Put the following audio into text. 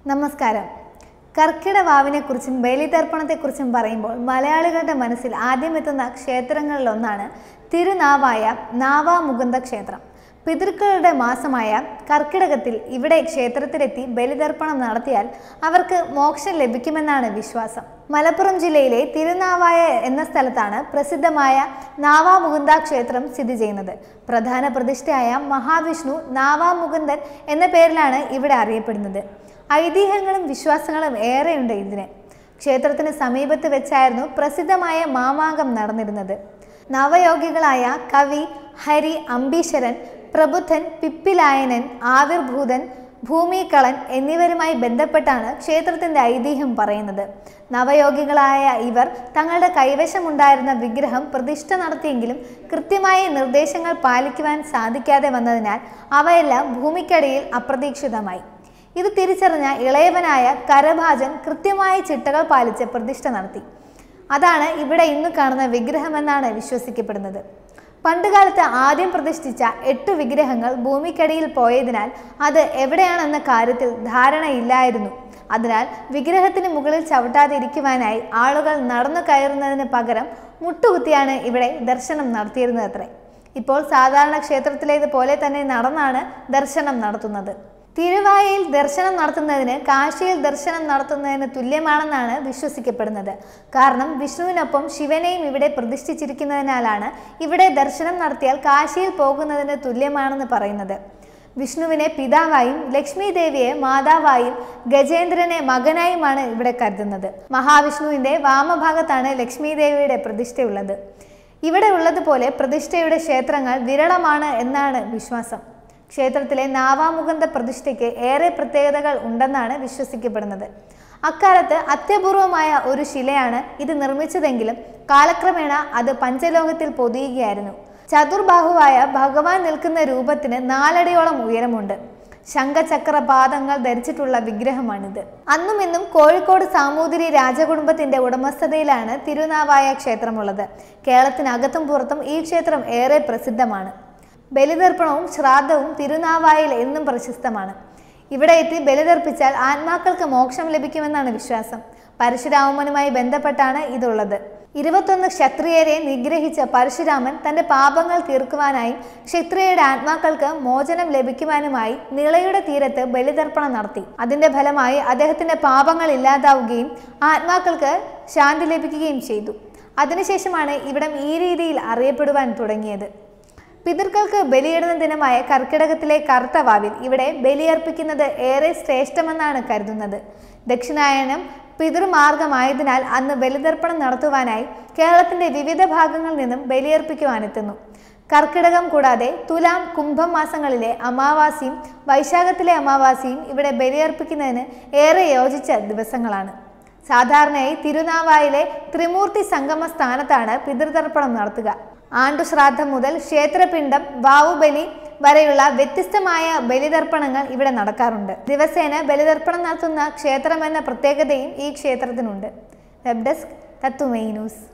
നമസ്കാരം കർക്കിടവാവിനെക്കുറിച്ചും ബലിതർപ്പണത്തെക്കുറിച്ചും പറയുമ്പോൾ മലയാളികളുടെ മനസ്സിൽ ആദ്യം എത്തുന്ന ക്ഷേത്രങ്ങളിലൊന്നാണ് തിരുനാവായ നാവാമുകുന്ദ ക്ഷേത്രം പിതൃക്കളുടെ മാസമായ കർക്കിടകത്തിൽ ഇവിടെ ക്ഷേത്രത്തിലെത്തി ബലിതർപ്പണം നടത്തിയാൽ അവർക്ക് മോക്ഷം ലഭിക്കുമെന്നാണ് വിശ്വാസം മലപ്പുറം ജില്ലയിലെ തിരുനാവായ എന്ന സ്ഥലത്താണ് പ്രസിദ്ധമായ നാവാമുകുന്ദ ക്ഷേത്രം സ്ഥിതി ചെയ്യുന്നത് പ്രധാന പ്രതിഷ്ഠയായ മഹാവിഷ്ണു നാവാമുകുന്ദൻ എന്ന പേരിലാണ് ഇവിടെ അറിയപ്പെടുന്നത് ഐതിഹ്യങ്ങളും വിശ്വാസങ്ങളും ഏറെയുണ്ട് ഇതിന് ക്ഷേത്രത്തിന് സമീപത്ത് വെച്ചായിരുന്നു പ്രസിദ്ധമായ മാമാങ്കം നടന്നിരുന്നത് നവയോഗികളായ കവി ഹരി അംബീശ്വരൻ പ്രബുദ്ധൻ പിപ്പിലായനൻ ആവിർഭൂതൻ ഭൂമികളൻ എന്നിവരുമായി ബന്ധപ്പെട്ടാണ് ക്ഷേത്രത്തിന്റെ ഐതിഹ്യം പറയുന്നത് നവയോഗികളായ ഇവർ തങ്ങളുടെ കൈവശമുണ്ടായിരുന്ന വിഗ്രഹം പ്രതിഷ്ഠ നടത്തിയെങ്കിലും കൃത്യമായ നിർദ്ദേശങ്ങൾ പാലിക്കുവാൻ സാധിക്കാതെ വന്നതിനാൽ അവയെല്ലാം ഭൂമിക്കടിയിൽ അപ്രതീക്ഷിതമായി ഇത് തിരിച്ചറിഞ്ഞ ഇളയവനായ കരഭാജൻ കൃത്യമായ ചിട്ടകൾ പാലിച്ച് പ്രതിഷ്ഠ നടത്തി അതാണ് ഇവിടെ ഇന്ന് കാണുന്ന വിഗ്രഹമെന്നാണ് വിശ്വസിക്കപ്പെടുന്നത് പണ്ടുകാലത്ത് ആദ്യം പ്രതിഷ്ഠിച്ച എട്ട് വിഗ്രഹങ്ങൾ ഭൂമിക്കടിയിൽ പോയതിനാൽ അത് എവിടെയാണെന്ന കാര്യത്തിൽ ധാരണയില്ലായിരുന്നു അതിനാൽ വിഗ്രഹത്തിന് മുകളിൽ ചവിട്ടാതിരിക്കുവാനായി ആളുകൾ നടന്നു കയറുന്നതിന് പകരം മുട്ടുകുത്തിയാണ് ഇവിടെ ദർശനം നടത്തിയിരുന്നത് അത്രേ ഇപ്പോൾ സാധാരണ ക്ഷേത്രത്തിലേതുപോലെ തന്നെ നടന്നാണ് ദർശനം നടത്തുന്നത് തിരുവായയിൽ ദർശനം നടത്തുന്നതിന് കാശിയിൽ ദർശനം നടത്തുന്നതിന് തുല്യമാണെന്നാണ് വിശ്വസിക്കപ്പെടുന്നത് കാരണം വിഷ്ണുവിനൊപ്പം ശിവനെയും ഇവിടെ പ്രതിഷ്ഠിച്ചിരിക്കുന്നതിനാലാണ് ഇവിടെ ദർശനം നടത്തിയാൽ കാശിയിൽ പോകുന്നതിന് തുല്യമാണെന്ന് പറയുന്നത് വിഷ്ണുവിനെ പിതാവായും ലക്ഷ്മി ദേവിയെ മാതാവായും ഗജേന്ദ്രനെ മകനായുമാണ് ഇവിടെ കരുതുന്നത് മഹാവിഷ്ണുവിന്റെ വാമഭാഗത്താണ് ലക്ഷ്മി ദേവിയുടെ പ്രതിഷ്ഠയുള്ളത് ഇവിടെ ഉള്ളതുപോലെ പ്രതിഷ്ഠയുടെ ക്ഷേത്രങ്ങൾ വിരളമാണ് എന്നാണ് വിശ്വാസം ക്ഷേത്രത്തിലെ നാവാമുകുന്ദ പ്രതിഷ്ഠയ്ക്ക് ഏറെ പ്രത്യേകതകൾ ഉണ്ടെന്നാണ് വിശ്വസിക്കപ്പെടുന്നത് അക്കാലത്ത് അത്യപൂർവമായ ഒരു ശിലയാണ് ഇത് നിർമ്മിച്ചതെങ്കിലും കാലക്രമേണ അത് പഞ്ചലോകത്തിൽ പൊതിയുകയായിരുന്നു ചതുർബാഹുവായ ഭഗവാൻ നിൽക്കുന്ന രൂപത്തിന് നാലടിയോളം ഉയരമുണ്ട് ശംഖചക്ര പാദങ്ങൾ ധരിച്ചിട്ടുള്ള വിഗ്രഹമാണിത് അന്നും ഇന്നും കോഴിക്കോട് സാമൂതിരി രാജകുടുംബത്തിന്റെ ഉടമസ്ഥതയിലാണ് തിരുനാവായ ക്ഷേത്രമുള്ളത് കേരളത്തിനകത്തും പുറത്തും ഈ ക്ഷേത്രം ഏറെ പ്രസിദ്ധമാണ് ബലിതർപ്പണവും ശ്രാദ്ധവും തിരുനാവായിൽ എന്നും പ്രശസ്തമാണ് ഇവിടെ എത്തി ബലിതർപ്പിച്ചാൽ ആത്മാക്കൾക്ക് മോക്ഷം ലഭിക്കുമെന്നാണ് വിശ്വാസം പരശുരാമനുമായി ബന്ധപ്പെട്ടാണ് ഇതുള്ളത് ഇരുപത്തൊന്ന് ക്ഷത്രിയരെ നിഗ്രഹിച്ച പരശുരാമൻ തന്റെ പാപങ്ങൾ തീർക്കുവാനായും ക്ഷത്രിയയുടെ ആത്മാക്കൾക്ക് മോചനം ലഭിക്കുവാനുമായി നിളയുടെ തീരത്ത് ബലിതർപ്പണം നടത്തി അതിന്റെ ഫലമായി അദ്ദേഹത്തിന്റെ പാപങ്ങൾ ഇല്ലാതാവുകയും ആത്മാക്കൾക്ക് ശാന്തി ലഭിക്കുകയും ചെയ്തു അതിനുശേഷമാണ് ഇവിടം ഈ രീതിയിൽ അറിയപ്പെടുവാൻ തുടങ്ങിയത് പിതൃക്കൾക്ക് ബലിയിടുന്ന ദിനമായ കർക്കിടകത്തിലെ കറുത്ത വാവിൽ ഇവിടെ ബലിയർപ്പിക്കുന്നത് ഏറെ ശ്രേഷ്ഠമെന്നാണ് കരുതുന്നത് ദക്ഷിണായനം പിതൃമാർഗമായതിനാൽ അന്ന് ബലിതർപ്പണം നടത്തുവാനായി കേരളത്തിന്റെ വിവിധ ഭാഗങ്ങളിൽ നിന്നും ബലിയർപ്പിക്കുവാനെത്തുന്നു കർക്കിടകം കൂടാതെ തുലാം കുംഭം മാസങ്ങളിലെ അമാവാസിയും വൈശാഖത്തിലെ അമാവാസിയും ഇവിടെ ബലിയർപ്പിക്കുന്നതിന് ഏറെ യോജിച്ച ദിവസങ്ങളാണ് സാധാരണയായി തിരുനാവായിലെ ത്രിമൂർത്തി സംഗമ സ്ഥാനത്താണ് പിതൃതർപ്പണം നടത്തുക ആണ്ടുശ്രാദ്ധം മുതൽ ക്ഷേത്രപിണ്ഡം വാവുബലി വരെയുള്ള വ്യത്യസ്തമായ ബലിതർപ്പണങ്ങൾ ഇവിടെ നടക്കാറുണ്ട് ദിവസേന ബലിതർപ്പണം നടത്തുന്ന ക്ഷേത്രമെന്ന പ്രത്യേകതയും ഈ ക്ഷേത്രത്തിനുണ്ട് വെബ് ഡെസ്ക് തത്തുമൈ ന്യൂസ്